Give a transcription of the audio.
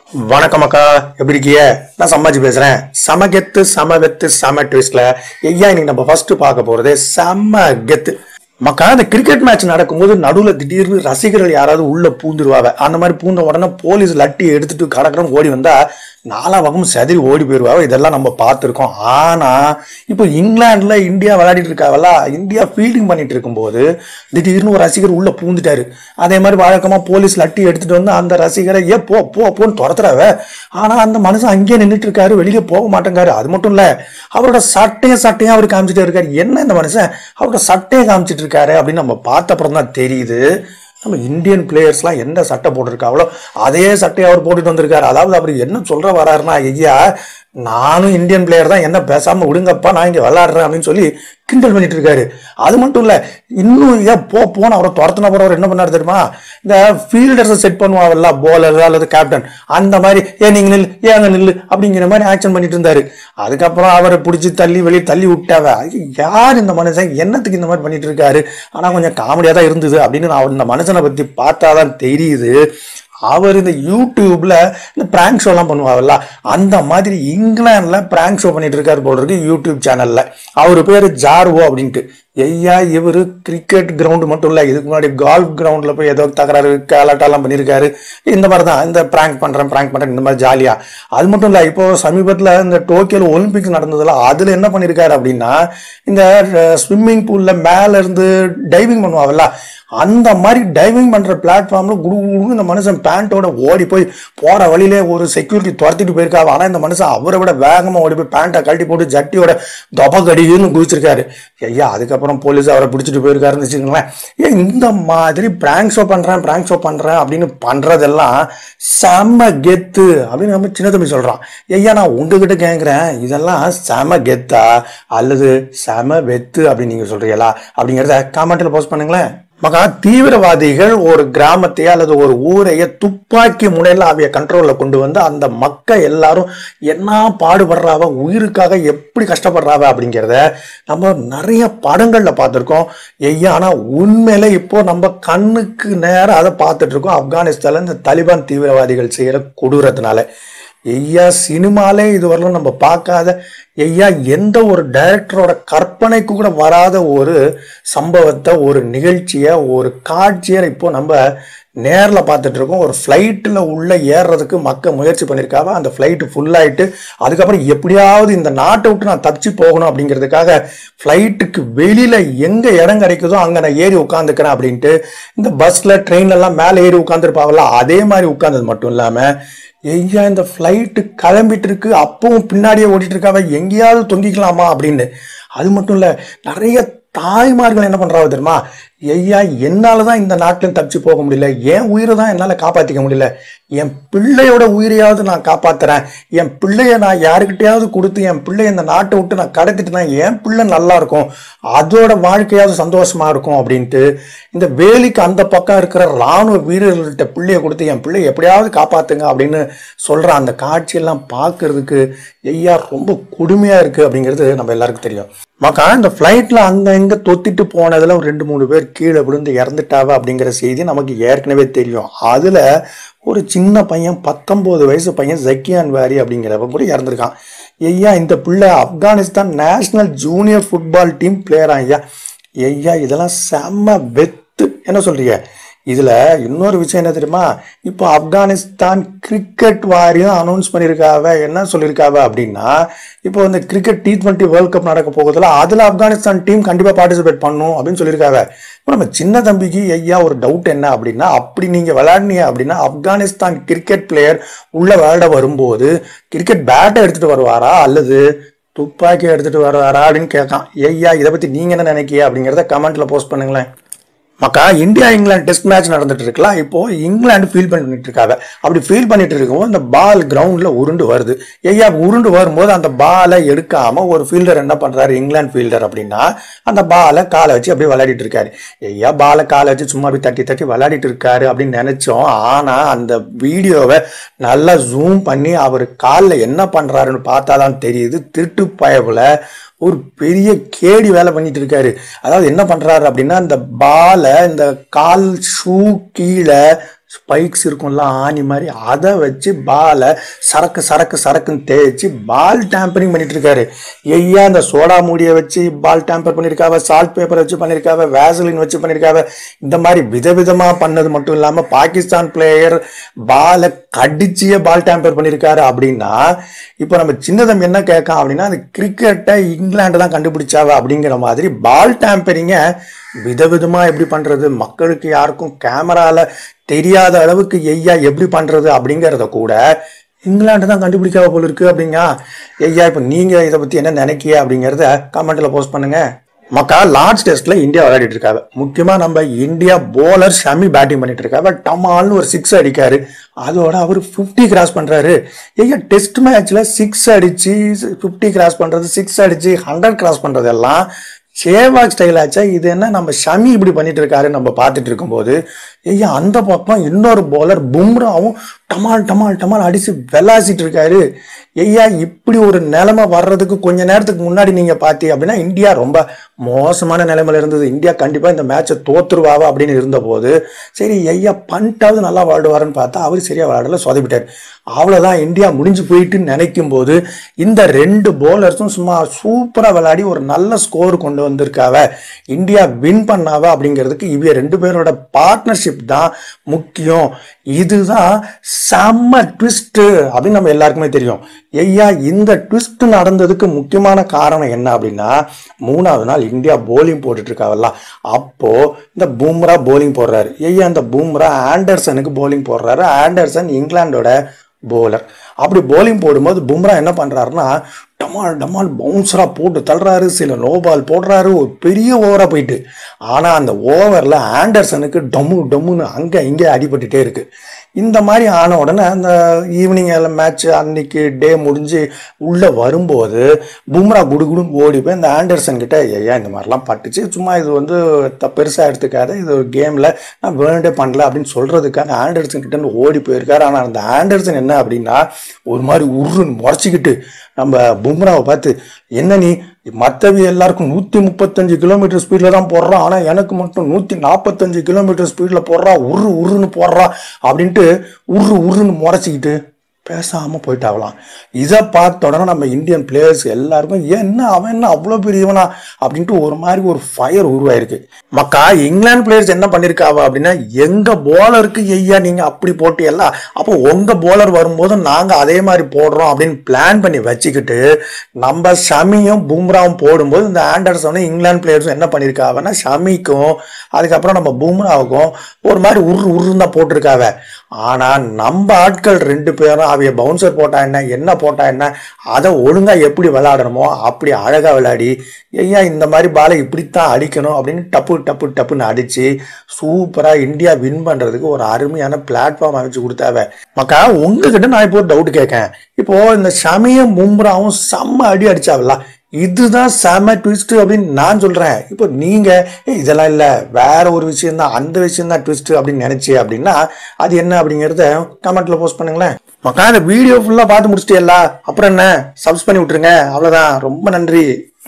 வணக்கம் அக்கா எப்படி இருக்கீங்க நான் சம்மாஜி பேசுறேன் செம கெத்து செம வெத்து செம ட்விஸ்ட்ல ஐயா இன்னைக்கு நம்ம ஃபர்ஸ்ட் பார்க்க போறது செம கெத்து மக்கா இந்த கிரிக்கெட் மேட்ச் நடக்கும்போது நடுவுல திடீர்னு ரசிகர்கள் யாராவது உள்ள பூந்துருவாங்க அந்த மாதிரி பூந்த உடனே போலீஸ் லட்டி எடுத்துட்டு கடற்கரம் ஓடி வந்தா நாலா பக்கமும் செதறி ஓடி போயிருவாங்க இதெல்லாம் நம்ம பார்த்துருக்கோம் ஆனா இப்போ இங்கிலாந்துல இந்தியா விளையாடிட்டு இருக்காவல்ல இந்தியா ஃபீல்டிங் பண்ணிட்டு இருக்கும்போது திடீர்னு ஒரு ரசிகர் உள்ள பூந்துட்டாரு அதே மாதிரி வழக்கமா போலீஸ் லட்டி எடுத்துட்டு வந்து அந்த ரசிகரை ஏ போ போ போன்னு துரத்துறாவ ஆனா அந்த மனுஷன் அங்கேயே நின்றுட்டு இருக்காரு வெளியே போக மாட்டேங்காரு அது மட்டும் இல்ல அவரோட சட்டையை சட்டையும் அவர் காமிச்சிட்டே இருக்காரு என்ன இந்த மனுஷன் அவரோட சட்டையை காமிச்சிட்டு இருக்காரு அப்படின்னு நம்ம பார்த்த அப்புறம் தான் தெரியுது நம்ம இந்தியன் பிளேயர்ஸ்லாம் எந்த சட்டை போட்டிருக்காங்களோ அதே சட்டையை அவர் போட்டுட்டு வந்திருக்காரு அதாவது அவர் என்ன சொல்ற வராருன்னா ஐயா நானும் இந்தியன் பிளேயர் தான் என்ன பேசாம விடுங்கப்பா நான் இங்க விளையாடுறேன் அப்படின்னு சொல்லி கிண்டல் பண்ணிட்டு இருக்காரு அது மட்டும் இல்ல இன்னும் ஏன் போ போன அவரை துரத்துன போற அவர் என்ன பண்ணாரு தெரியுமா இந்த ஃபீல்டர்ஸை செட் பண்ணுவாங்கல்ல போலர் அல்லது கேப்டன் அந்த மாதிரி ஏன் நீங்க நில்லு ஏங்க நில்லு அப்படிங்கிற மாதிரி ஆக்ஷன் பண்ணிட்டு இருந்தாரு அதுக்கப்புறம் அவரை பிடிச்சி தள்ளி வெளியே தள்ளி விட்டாவ ஐயோ, யார் இந்த மனுஷன் என்னத்துக்கு இந்த மாதிரி பண்ணிட்டு இருக்காரு ஆனா கொஞ்சம் காமெடியா தான் இருந்தது அப்படின்னு நான் இந்த மனுஷனை பத்தி பார்த்தாதான் தெரியுது அவர் இந்த யூடியூப்ல இந்த பிராங்க் ஷோலாம் பண்ணுவாங்கல்ல அந்த மாதிரி இங்கிலாந்துல பிராங்க் ஷோ பண்ணிட்டு இருக்காரு போல இருக்கு யூடியூப் சேனல்ல அவர் பேரு ஜார்வோ அப்படின்ட்டு ஐயா இவர் கிரிக்கெட் கிரவுண்ட் மட்டும் இல்ல இதுக்கு முன்னாடி கால்ஃப் கிரவுண்ட்ல போய் ஏதோ தகராறு கேலாட்டாலாம் பண்ணியிருக்காரு இந்த மாதிரி தான் இந்த பிராங்க் பண்றேன் பிராங்க் பண்றேன் இந்த மாதிரி ஜாலியா அது மட்டும் இல்ல இப்போ சமீபத்துல இந்த டோக்கியோல ஒலிம்பிக்ஸ் நடந்ததுல அதுல என்ன பண்ணிருக்காரு அப்படின்னா இந்த ஸ்விம்மிங் பூல்ல மேல இருந்து டைவிங் பண்ணுவாங்கல்ல அந்த மாதிரி டைவிங் பண்ற பிளாட்ஃபார்ம்ல குடு குடு இந்த மனுஷன் பேண்ட்டோட ஓடி போய் போற வழியிலே ஒரு செக்யூரிட்டி துரத்திட்டு போயிருக்காரு ஆனா இந்த மனுஷன் அவரை விட வேகமா ஓடி போய் பேண்ட்டை கழட்டி போட்டு ஜட்டியோட தொபகடின்னு குதிச்சிருக்காரு ஐயா அதுக்கப்புறம் போலீஸ் அவரை பிடிச்சிட்டு போயிருக்காருன்னு வச்சுக்கோங்களேன் ஏன் இந்த மாதிரி பிராங்க் ஷோ பண்றேன் பிராங்க் ஷோ பண்றேன் அப்படின்னு பண்றதெல்லாம் செம கெத்து அப்படின்னு நம்ம சின்ன தம்பி சொல்றான் ஐயா நான் உங்ககிட்ட கேட்கிறேன் இதெல்லாம் செம கெத்தா அல்லது செம வெத்து அப்படின்னு நீங்க சொல்றீங்களா அப்படிங்கிறத காமெண்ட்ல போஸ்ட் பண்ணுங்களேன் மகா தீவிரவாதிகள் ஒரு கிராமத்தையோ அல்லது ஒரு ஊரைய துப்பாக்கி முனையில அவைய கண்ட்ரோல்ல கொண்டு வந்து அந்த மக்கள் எல்லாரும் என்ன பாடுபடுறாவ உயிருக்காக எப்படி கஷ்டப்படுறாவ அப்படிங்கிறத நம்ம நிறைய படங்கள்ல பார்த்துருக்கோம் ஐயா ஆனா உண்மையில இப்போ நம்ம கண்ணுக்கு நேரம் அதை பார்த்துட்டு இருக்கோம் ஆப்கானிஸ்தான்ல இந்த தலிபான் தீவிரவாதிகள் செய்யற கொடூரத்தினால ஐயா சினிமாலே இதுவரையிலும் நம்ம பார்க்காத ஐயா எந்த ஒரு டைரக்டரோட கற்பனைக்கு கூட வராத ஒரு சம்பவத்தை ஒரு நிகழ்ச்சியை ஒரு காட்சியை இப்போ நம்ம நேரில் பார்த்துட்டு இருக்கோம் ஒரு ஃப்ளைட்டில் உள்ள ஏறுறதுக்கு மக்கள் முயற்சி பண்ணியிருக்காங்க அந்த ஃப்ளைட்டு ஃபுல்லாயிட்டு அதுக்கப்புறம் எப்படியாவது இந்த நாட்டை விட்டு நான் தப்பிச்சு போகணும் அப்படிங்கிறதுக்காக ஃப்ளைட்டுக்கு வெளியில எங்க இடம் கிடைக்குதோ அங்க நான் ஏறி உட்காந்துக்கிறேன் அப்படின்ட்டு இந்த பஸ்ல ட்ரெயின்ல எல்லாம் மேலே ஏறி உட்காந்துருப்பாங்கல்ல அதே மாதிரி உட்கார்ந்தது மட்டும் இல்லாம ஐயா இந்த ஃப்ளைட்டு கிளம்பிட்டு இருக்கு அப்பவும் பின்னாடியே ஓடிட்டு இருக்காவ எங்கேயாவது தொங்கிக்கலாமா அப்படின்னு அது மட்டும் இல்ல நிறைய தாய்மார்கள் என்ன பண்றாங்க தெரியுமா ஐயா என்னால தான் இந்த நாட்டிலும் தப்பிச்சு போக முடியல என் உயிரை தான் என்னால காப்பாத்திக்க முடியல என் பிள்ளையோட உயிரையாவது நான் காப்பாத்துறேன் என் பிள்ளைய நான் யாருக்கிட்டையாவது கொடுத்து என் பிள்ளைய இந்த நாட்டை விட்டு நான் கடத்திட்டுனா என் பிள்ளை நல்லா இருக்கும் அதோட வாழ்க்கையாவது சந்தோஷமா இருக்கும் அப்படின்ட்டு இந்த வேலிக்கு அந்த பக்கம் இருக்கிற ராணுவ வீரர்கள்ட்ட பிள்ளைய கொடுத்து என் பிள்ளைய எப்படியாவது காப்பாத்துங்க அப்படின்னு சொல்ற அந்த காட்சியெல்லாம் பார்க்கிறதுக்கு ஐயா ரொம்ப கொடுமையா இருக்கு அப்படிங்கிறது நம்ம எல்லாருக்கும் தெரியும் மக்கா இந்த ஃப்ளைட்ல அங்க இங்க தொத்திட்டு போனதுல ஒரு ரெண்டு மூணு பேர் கீழே விழுந்து இறந்துட்டாவ அப்படிங்கிற செய்தி நமக்கு ஏற்கனவே தெரியும் அதுல ஒரு சின்ன பையன் பத்தொன்பது வயசு பையன் ஜக்கியான் வாரி அப்படிங்கிறவன் கூட இறந்துருக்கான் ஐயா இந்த பிள்ளை Afghanistan national junior football team பிளேயரா ஐயா ஐயா இதெல்லாம் செம்ம வெத்து என்ன சொல்றீங்க இதுல இன்னொரு விஷயம் என்ன தெரியுமா இப்போ ஆப்கானிஸ்தான் கிரிக்கெட் வாரியம் அனௌன்ஸ் பண்ணியிருக்காவ என்ன சொல்லியிருக்காவ அப்படின்னா இப்போ இந்த cricket T twenty world cup நடக்க போகுதுல அதுல ஆப்கானிஸ்தான் டீம் கண்டிப்பா பார்ட்டிசிபேட் பண்ணும் அப்படின்னு சொல்லியிருக்காவ இப்போ நம்ம சின்ன தம்பிக்கு ஐயா ஒரு டவுட் என்ன அப்படின்னா அப்படி நீங்க விளையாடுனீங்க அப்படின்னா ஆப்கானிஸ்தான் கிரிக்கெட் பிளேயர் உள்ள விளையாட வரும்போது கிரிக்கெட் பேட்டை எடுத்துட்டு வருவாரா அல்லது துப்பாக்கி எடுத்துட்டு வருவாரா அப்படின்னு கேட்கான் ஐயா இதை பத்தி நீங்க என்ன நினைக்கிய அப்படிங்கிறத கமெண்ட்ல போஸ்ட் பண்ணுங்களேன் மக்கா இந்தியா இங்கிலாந்து டெஸ்ட் மேட்ச் நடந்துட்டு இருக்கலாம் இப்போ இங்கிலாந்து ஃபீல் பண்ணிட்டு இருக்காங்க அப்படி ஃபீல் பண்ணிட்டு இருக்கும்போது அந்த பால் கிரவுண்ட்ல உருண்டு வருது ஐயா உருண்டு வரும்போது அந்த பாலை எடுக்காம ஒரு ஃபீல்டர் என்ன பண்றாரு இங்கிலாந்து ஃபீல்டர் அப்படின்னா அந்த பாலை காலை வச்சு அப்படியே விளையாடிட்டு இருக்காரு ஐயா பாலை காலை வச்சு சும்மா அப்படி தட்டி தட்டி விளையாடிட்டு இருக்காரு அப்படின்னு நினைச்சோம் ஆனா அந்த வீடியோவை நல்லா ஜூம் பண்ணி அவர் காலில் என்ன பண்றாருன்னு பார்த்தாதான் தெரியுது திருட்டு பயவுல ஒரு பெரிய கேடி வேலை பண்ணிட்டு இருக்காரு அதாவது என்ன பண்றாரு அப்படின்னா இந்த பாலை இந்த கால் ஷூ கீழே ஸ்பைக்ஸ் இருக்கும்ல ஆணி மாதிரி அதை வச்சு பாலை சரக்கு சரக்கு சரக்குன்னு தேய்ச்சி பால் டேம்பரிங் பண்ணிட்டு இருக்காரு ஐயா அந்த சோடா மூடியை வச்சு பால் டேம்பர் பண்ணியிருக்காவ சால்ட் பேப்பர் வச்சு பண்ணியிருக்காவ வேசலின் வச்சு பண்ணியிருக்காவ இந்த மாதிரி விதவிதமா பண்ணது மட்டும் இல்லாம பாகிஸ்தான் பிளேயர் பாலை கடிச்சியே பால் டேம்பர் பண்ணியிருக்காரு அப்படின்னா இப்போ நம்ம சின்னதம் என்ன கேட்கான் அப்படின்னா அந்த கிரிக்கெட்டை இங்கிலாந்து தான் கண்டுபிடிச்சாவ அப்படிங்கிற மாதிரி பால் டேம்பரிங்க விதவிதமா எப்படி பண்றது மக்களுக்கு யாருக்கும் கேமரால தெரியாத அளவுக்கு ஐயா எப்படி பண்றது அப்படிங்கிறத கூட இங்கிலாந்து தான் கண்டுபிடிக்காம போல இருக்கு அப்படிங்க ஐயா இப்போ நீங்க இதை பத்தி என்ன நினைக்கிய அப்படிங்கறத கமெண்ட்ல போஸ்ட் பண்ணுங்க மக்கா லார்ட்ஸ் டெஸ்ட்ல இந்தியா விளையாடிட்டு இருக்காங்க முக்கியமா நம்ம இந்தியா போலர் ஷமி பேட்டிங் பண்ணிட்டு இருக்காங்க டமால்னு ஒரு சிக்ஸ் அடிக்காரு அதோட அவர் 50 கிராஸ் பண்றாரு ஐயா டெஸ்ட் மேட்ச்ல சிக்ஸ் அடிச்சு 50 கிராஸ் பண்றது சிக்ஸ் அடிச்சு ஹண்ட்ரட் கிராஸ் பண்றது எல்லாம் சேவாக் ஸ்டைல் ஆச்சா இது என்ன நம்ம ஷமி இப்படி பண்ணிட்டு இருக்காரு நம்ம பார்த்துட்டு இருக்கும்போது ஐயா அந்த பக்கம் இன்னொரு போலர் பும்ராவும் டமால் டமால் டமால் அடிச்சு வெளாசிட்டு இருக்காரு ஐயா இப்படி ஒரு நிலைமை வர்றதுக்கு கொஞ்ச நேரத்துக்கு முன்னாடி நீங்க பாத்தீங்க அப்படின்னா இந்தியா ரொம்ப மோசமான நிலைமையில இருந்தது இந்தியா கண்டிப்பா இந்த மேட்சை தோத்துருவாவா அப்படின்னு இருந்த போது சரி ஐயா பண்ட்டாவது நல்லா விளையாடுவாருன்னு பார்த்தா அவர் சரியா விளையாடல சொதப்பிட்டார் அவ்வளவுதான் இந்தியா முடிஞ்சு போயிட்டு நினைக்கும் போது இந்த ரெண்டு போலர்ஸும் சும்மா சூப்பரா விளையாடி ஒரு நல்ல ஸ்கோர் கொண்டு வந்திருக்காவ இந்தியா வின் பண்ணாவ அப்படிங்கிறதுக்கு இவ ரெண்டு பேரோட பார்ட்னர்ஷிப் தான் முக்கியம் இதுதான் செம்ம ட்விஸ்ட் அப்படின்னு நம்ம எல்லாருக்குமே தெரியும் ஐயா இந்த ட்விஸ்ட் நடந்ததுக்கு முக்கியமான காரணம் என்ன அப்படின்னா மூணாவது நாள் இந்தியா போலிங் போட்டுட்டு இருக்காவல்ல அப்போ இந்த பூம்ரா போலிங் போடுறாரு ஐயா இந்த பூம்ரா ஆண்டர்சனுக்கு போலிங் போடுறாரு ஆண்டர்சன் இங்கிலாந்தோட போலர் அப்படி போலிங் போடும்போது பும்ரா என்ன பண்றாருன்னா டமால் டமால் பவுன்சரா போட்டு தள்ளுறாரு சில நோ பால் போடுறாரு ஒரு பெரிய ஓவரா போயிட்டு ஆனா அந்த ஓவர்ல ஆண்டர்சனுக்கு டம்மு டம்முன்னு அங்க இங்கே அடிபட்டுட்டே இருக்கு இந்த மாதிரி ஆன உடனே அந்த ஈவினிங் மேட்ச் அன்னைக்கு டே முடிஞ்சு உள்ள வரும்போது பும்ரா குடுகுடுன்னு ஓடி போய் இந்த ஆண்டர்சன் கிட்ட ஐயா இந்த மாதிரிலாம் பட்டுச்சு சும்மா இது வந்து த- பெருசா எடுத்துக்காத இது ஒரு கேம்ல நான் வேண்டே பண்ணல அப்படின்னு சொல்றதுக்காக ஆண்டர்சன் கிட்ட இருந்து ஓடி போயிருக்காரு ஆனா அந்த ஆண்டர்சன் என்ன அப்படின்னா ஒரு மாதிரி உருன்னு முறைச்சிக்கிட்டு நம்ம பும்ராவை பார்த்து என்ன நீ மற்றவி எல்லாருக்கும் நூத்தி முப்பத்தஞ்சு கிலோமீட்டர் ஸ்பீட்ல தான் போடுறான் ஆனா எனக்கு மட்டும் நூத்தி நாற்பத்தஞ்சு கிலோமீட்டர் ஸ்பீட்ல போடுறா உரு உருன்னு போடுறா அப்படின்ட்டு உரு உருன்னு முறைச்சிக்கிட்டு பேசாம போயிட்டாகலாம் இதை பார்த்த உடனே நம்ம இந்தியன் பிளேயர்ஸ் எல்லாருக்கும் "ஏன் என்ன அவன் என்ன அவ்வளோ பெரியவனா அப்படின்ட்டு ஒரு மாதிரி ஒரு ஃபயர் உருவாயிருக்கு மக்கா இங்கிலாந்து பிளேயர்ஸ் என்ன பண்ணிருக்காவ அப்படின்னா எங்க போலருக்கு ஐயா நீங்க அப்படி போட்டியல்ல அப்போ உங்க போலர் வரும்போது நாங்க அதே மாதிரி போடுறோம் அப்படின்னு பிளான் பண்ணி வச்சுக்கிட்டு நம்ம ஷமியும் பும்ராவும் போடும்போது இந்த ஆண்டர்சனும் இங்கிலாந்து பிளேயர்ஸும் என்ன பண்ணிருக்காவன்னா ஷமிக்கும் அதுக்கப்புறம் நம்ம பும்ராவுக்கும் ஒரு மாதிரி உரு உருன்னு தான் போட்டிருக்காவ ஆனா நம்ம ஆட்கள் ரெண்டு பேரும் அவைய பவுன்சர் போட்டா என்ன என்ன போட்டா என்ன அதை ஒழுங்கா எப்படி விளையாடணுமோ அப்படி அழகா விளையாடி ஐயா இந்த மாதிரி பாலை இப்படித்தான் அடிக்கணும் அப்படின்னு டப்பு டப்பு டப்புன்னு அடிச்சு சூப்பரா இந்தியா வின் பண்றதுக்கு ஒரு அருமையான பிளாட்ஃபார்ம் அமைச்சு கொடுத்தாவ மக்கா உங்ககிட்ட நான் இப்போ ஒரு டவுட் கேட்கேன் இப்போ இந்த ஷமியும் மும்ராவும் செம்ம அடி அடிச்சாவல்ல இதுதான் செம ட்விஸ்ட் அப்படின்னு நான் சொல்றேன் இப்போ நீங்க "ஏய், இதெல்லாம் இல்ல வேற ஒரு விஷயம் தான் அந்த விஷயம் தான் ட்விஸ்ட் அப்படின்னு நினைச்சு அப்படின்னா அது என்ன அப்படிங்கறத கமெண்ட்ல போஸ்ட் பண்ணுங்களேன் மக்கா இந்த வீடியோ ஃபுல்லா பார்த்து முடிச்சிட்டேல்ல அப்புறம் என்ன சப்ஸ் பண்ணி விட்டுருங்க அவ்வளவுதான் ரொம்ப நன்றி